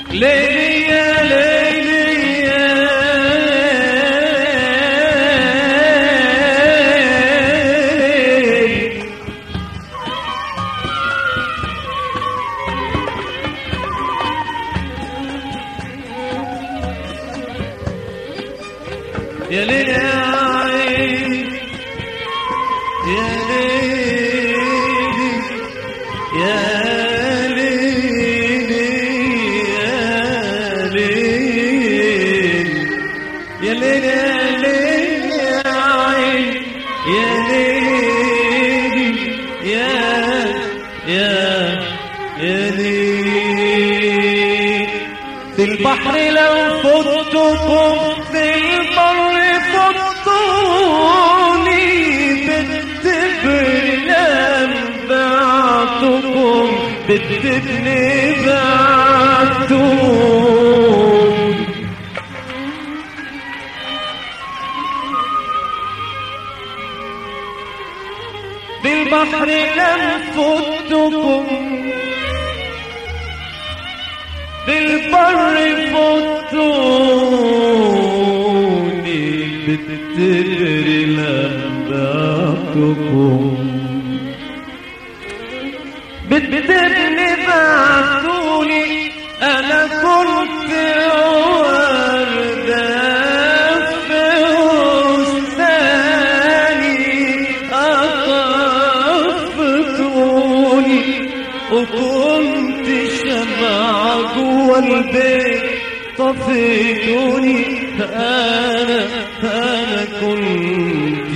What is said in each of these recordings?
ليلي يا ليلي يا ليلي يا ليل يا عين يا ليل يا ليل يا ليل يا ليل يا ليل يا عين يا ليل يا يا يا ليل في البحر لو فتكم في البر فتوني بالتبر لم بعتكم بالتبن بعتوني بالبحر لم فتكم بالبر فتوني بالتبر لم بعتكم بالتبن بعتوني انا كنت وردة في بستاني أطفتوني وكنت شمعة جوا البيت طفيتوني أنا أنا كنت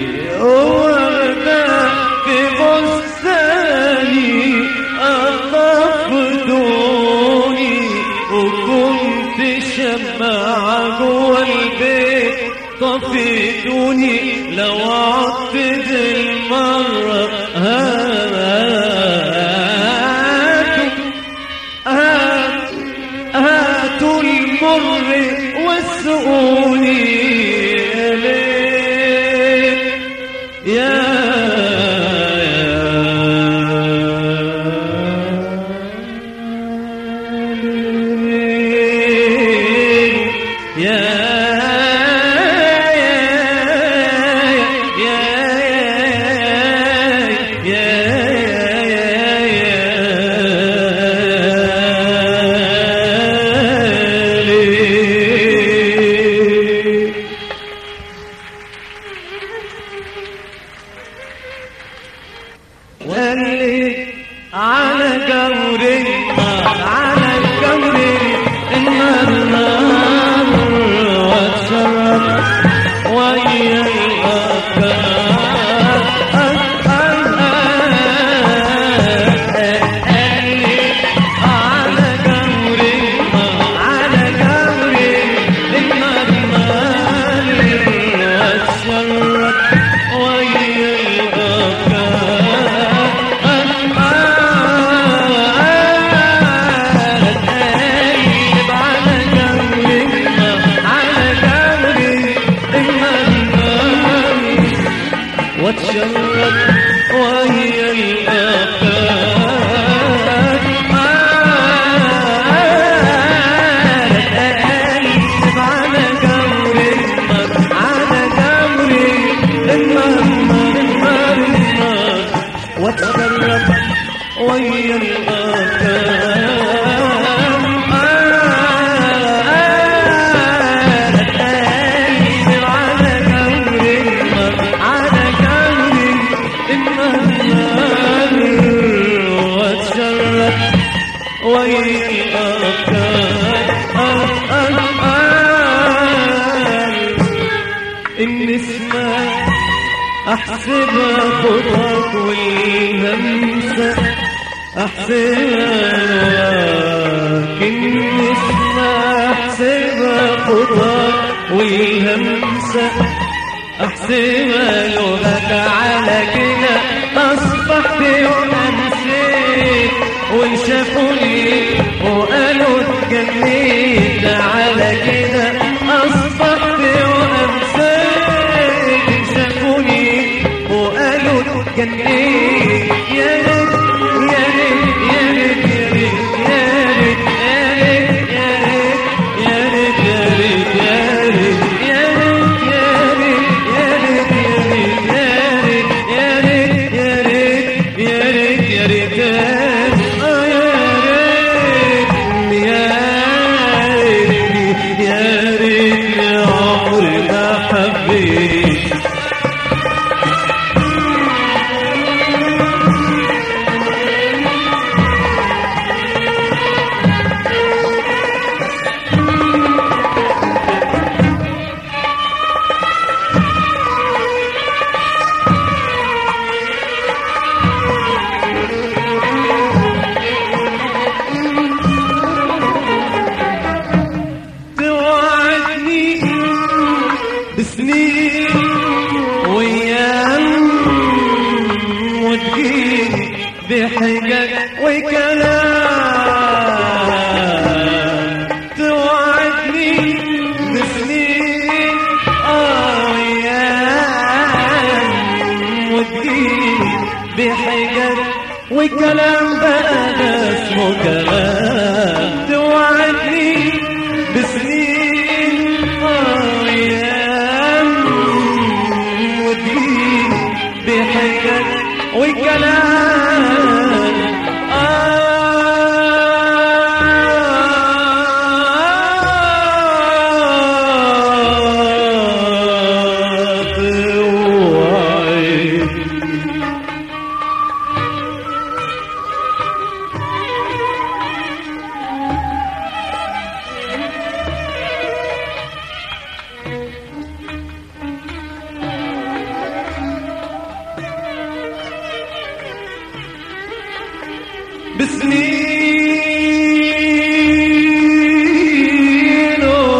وردة في بستاني أطفتوني وكنت شمعة جوا البيت طفيتوني لو عدت المرة هاتوا هاتوا هاتوا المر واسقوني ليه يا يا ولي على جور النار على جور النار نار واتشرف ويا على جور النار على جور النار نار واتشرف ويا القلب على جمري على جمري النار واتشرب وهي القلب على جمري على جمري النار النار النار النار واتشرب ويا على جمري على جمري النار واتشرب ويا النسمة أحسبها خطاك والهمسة أحسبها النسمة أحسبها خطاك والهمسة أحسبها لغك على كده أصبحت وأمسيت وانشافوني وقالوا اتجنيت على كده أصبحت وأمسيت شافوني وقالوا اتجنيت يا ريت يا ريت يا ريت يا ريت يا ريت وتجيني بحجج وكلام توعدني بسنين اه ويام وتجيني بحجج وكلام بقى ده اسمه كلام توعدني بسنين اه ويام وتجيني بحجج وكلام آه توعدني بسنين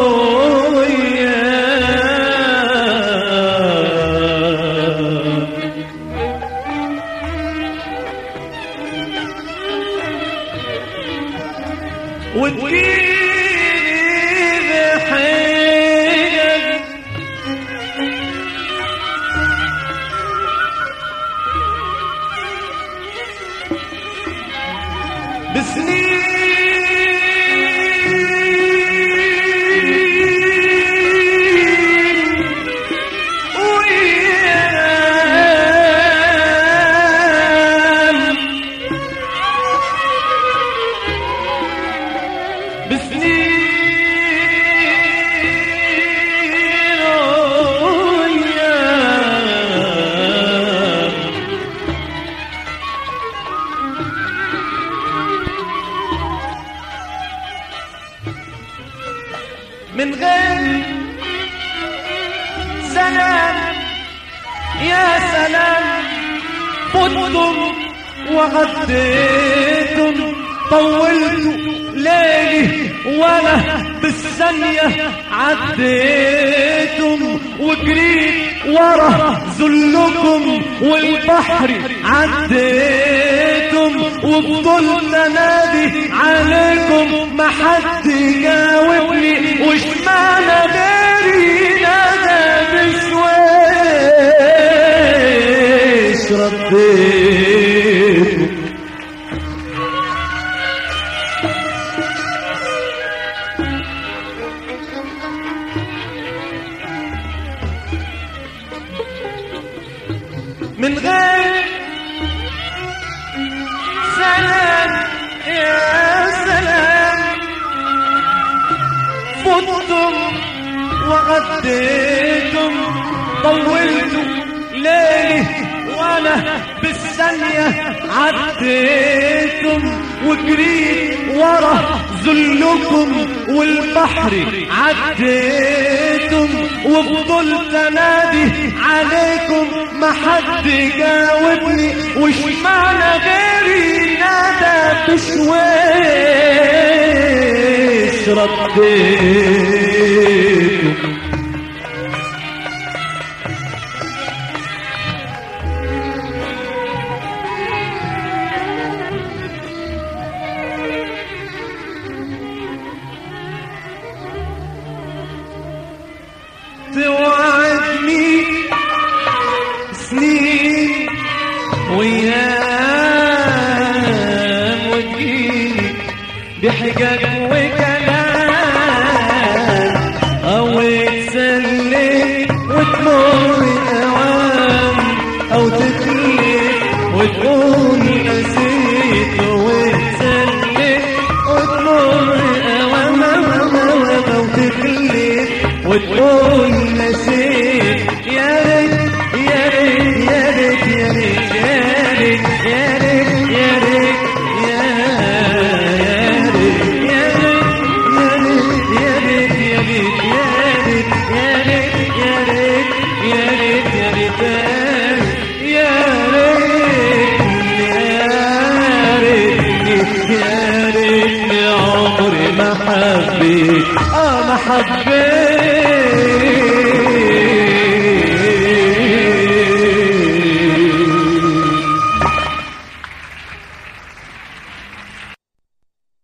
وياه وتجيني بحجج بسنين وينام بسنين وينام من غير سلام يا سلام فتم وغديتم طولت ليلي ولا بالثانية عديتم وجريت ورا ذلكم والبحر عديتم وفضلت انادي عليكم ما حد جاوبني وش معنى غيري نادى بشويش رديته من غير سلام يا سلام فتم وغديتم طولتم ليلي وانا بالثانية عديتم وجريت ورا ذلكم والبحر عديتم وفضلت انادي عليكم ما حد جاوبني وش معنى غيري نادى بشويش رديتم توعدني سنين ويام وتجيني بحجج وكلام او تسلي وتمر اوام او تتلف وتقول نسيت وتسلي وتمر اوام او تتلف وتقول نسيت يا ريت يا ريت يا ريت يا ريت يا ريت يا ريت